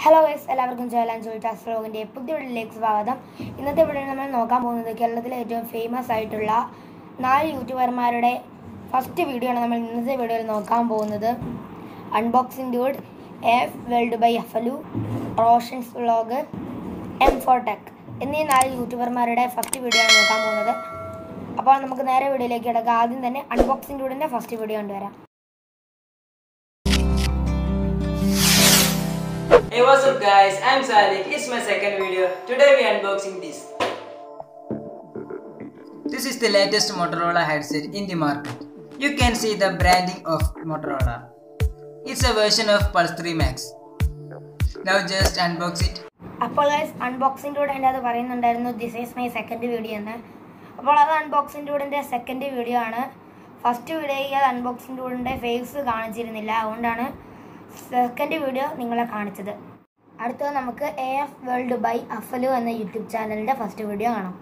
Hello guys എല്ലാവർക്കും ജോലാൻ ജോയിറ്റാസ് വ്ലോഗിൻ്റെ പുതിയ വീഡിയോയിലേക്ക് സ്വാഗതം ഇന്നത്തെ വീഡിയോ നമ്മൾ നോക്കാൻ പോകുന്നത് കേരളത്തിലെ ഏറ്റവും ഫേമസ് ആയിട്ടുള്ള നാല് യൂട്യൂബർമാരുടെ ഫസ്റ്റ് വീഡിയോ ആണ് നമ്മൾ ഇന്നത്തെ വീഡിയോയിൽ നോക്കാൻ പോകുന്നത് unboxing dude F world by Afalu Roshan's vlog M four tech എന്നീ നാല് യൂട്യൂബർമാരുടെ ഫസ്റ്റ് വീഡിയോ ആണ് നോക്കാൻ പോകുന്നത് അപ്പോൾ നമുക്ക് നേരെ വീഡിയോയിലേക്ക് കിടക്കാം ആദ്യം തന്നെ അൺബോക്സിംഗ് ഡ്യൂഡിൻ്റെ ഫസ്റ്റ് വീഡിയോ കണ്ടുവരാം Hey what's up guys, I'm Salik, it's my second video. Today we are unboxing this. This is the latest Motorola headset in the market. You can see the branding of Motorola. It's a version of Pulse 3 Max. Now just unbox it. അപ്പോൾ guys അൺബോക്സിങ്ങിലൂടെ എൻ്റെ അത് പറയുന്നുണ്ടായിരുന്നു this is my second video എന്ന് അപ്പോൾ അത് അൺബോക്സിങ്ങിലൂടെ second video ആണ് ഫസ്റ്റ് വീഡിയോയിൽ അത് അൺബോക്സിങ്ങിലൂടെ ഫേസ് കാണിച്ചിരുന്നില്ല അതുകൊണ്ടാണ് സെക്കൻഡ് വീഡിയോ നിങ്ങളെ കാണിച്ചത് അടുത്തത് നമുക്ക് A F world by Afalu എന്ന യൂട്യൂബ് ചാനലിൻ്റെ ഫസ്റ്റ് വീഡിയോ കാണാം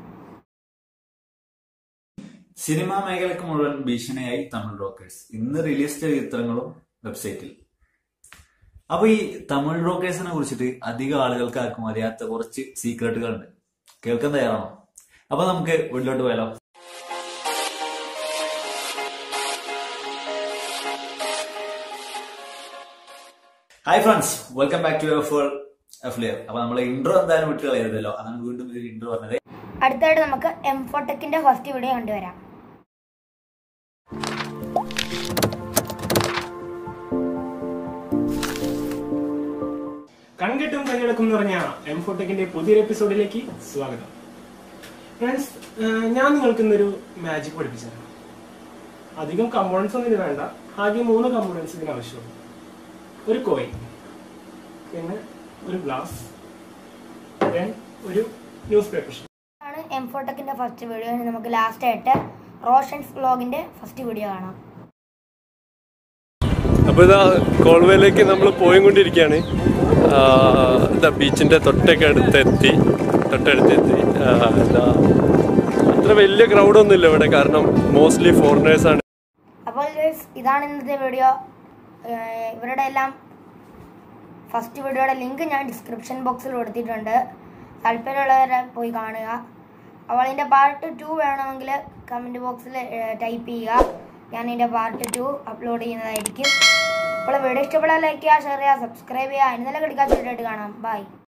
സിനിമാ മേഖലക്ക് മുഴുവൻ ഭീഷണിയായി തമിഴ് റോക്കേഴ്സ് ഇന്ന് റിലീസ് ചെയ്ത ചിത്രങ്ങളും വെബ്സൈറ്റിൽ അപ്പൊ ഈ തമിഴ് റോക്കേഴ്സിനെ കുറിച്ചിട്ട് അധികം ആളുകൾക്ക് ആർക്കും അറിയാത്ത കുറച്ച് സീക്രട്ടുകളുണ്ട് കേൾക്കാൻ തയ്യാറാണോ അപ്പൊ നമുക്ക് വീട്ടിലോട്ട് പോയാലോ hi friends welcome back to ഫോർ അഫ്ലിയർ അപ്പൊ നമ്മളെ ഇൻട്രോ എന്തായാലും വിട്ട് കളയരുതല്ലോ അതാണ് വീണ്ടും ഒരു ഇൻട്രോ പറഞ്ഞത് അടുത്തായിട്ട് നമുക്ക് എം ഫോട്ടെക്കിൻ്റെ ഫസ്റ്റ് വീഡിയോ കണ്ടുവരാം കൺകെട്ടും കൈയടക്കും എന്ന് പറഞ്ഞ എം ഫോട്ടെക്കിന്റെ പുതിയൊരു എപ്പിസോഡിലേക്ക് സ്വാഗതം ഫ്രണ്ട്സ് ഞാൻ നിങ്ങൾക്ക് ഇന്നൊരു മാജിക് പഠിപ്പിച്ചു തരാം അധികം കമ്പോണൻസ് ഒന്നും ഇത് വേണ്ട ആകെ മൂന്ന് കമ്പോണൻസ് ഇതിന് ആവശ്യമുള്ളൂ ഒരു കോയിൻ പിന്നെ ഒരു ഗ്ലാസ് then ഒരു ന്യൂസ് പേപ്പർ ആണ് എം ഫോട്ടെക്കിൻ്റെ ഫസ്റ്റ് വീഡിയോ ഇനി നമുക്ക് ലാസ്റ്റ് ആയിട്ട് റോഷൻസ് വ്ലോഗിൻ്റെ ഫസ്റ്റ് വീഡിയോ കാണാം അപ്പോൾ ഇതാ കോൾവേയിലേക്ക് നമ്മൾ പോയിക്കൊണ്ടിരിക്കുകയാണ് ഇതാ ബീച്ചിൻ്റെ തൊട്ടൊക്കെ അടുത്തെത്തി തൊട്ടടുത്തെത്തി ആ, ഇതാ അത്ര വലിയ ക്രൗഡൊന്നും ഇല്ല ഇവിടെ കാരണം മോസ്റ്റ്ലി ഫോറിനേഴ്സാണ് അപ്പോൾ guys, ഇതാണ് ഇന്നത്തെ വീഡിയോ ഏഹ് ഇവരുടെ എല്ലാം ഫസ്റ്റ് വീഡിയോയുടെ ലിങ്ക് ഞാൻ ഡിസ്ക്രിപ്ഷൻ ബോക്സിൽ കൊടുത്തിട്ടുണ്ട് താല്പര്യമുള്ളവരെ പോയി കാണുക അപ്പോൾ അതിൻ്റെ പാർട്ട് ടു വേണമെങ്കിൽ കമൻറ്റ് ബോക്സിൽ ടൈപ്പ് ചെയ്യുക ഞാൻ ഇതിൻ്റെ പാർട്ട് ടു അപ്ലോഡ് ചെയ്യുന്നതായിരിക്കും അപ്പോൾ വീഡിയോ ഇഷ്ടപ്പെടാൻ ലൈക്ക് ചെയ്യുക ഷെയർ ചെയ്യുക സബ്സ്ക്രൈബ് ചെയ്യുക ഇന്നലെ കിടക്കാൻ ചൂടായിട്ട് കാണാം ബൈ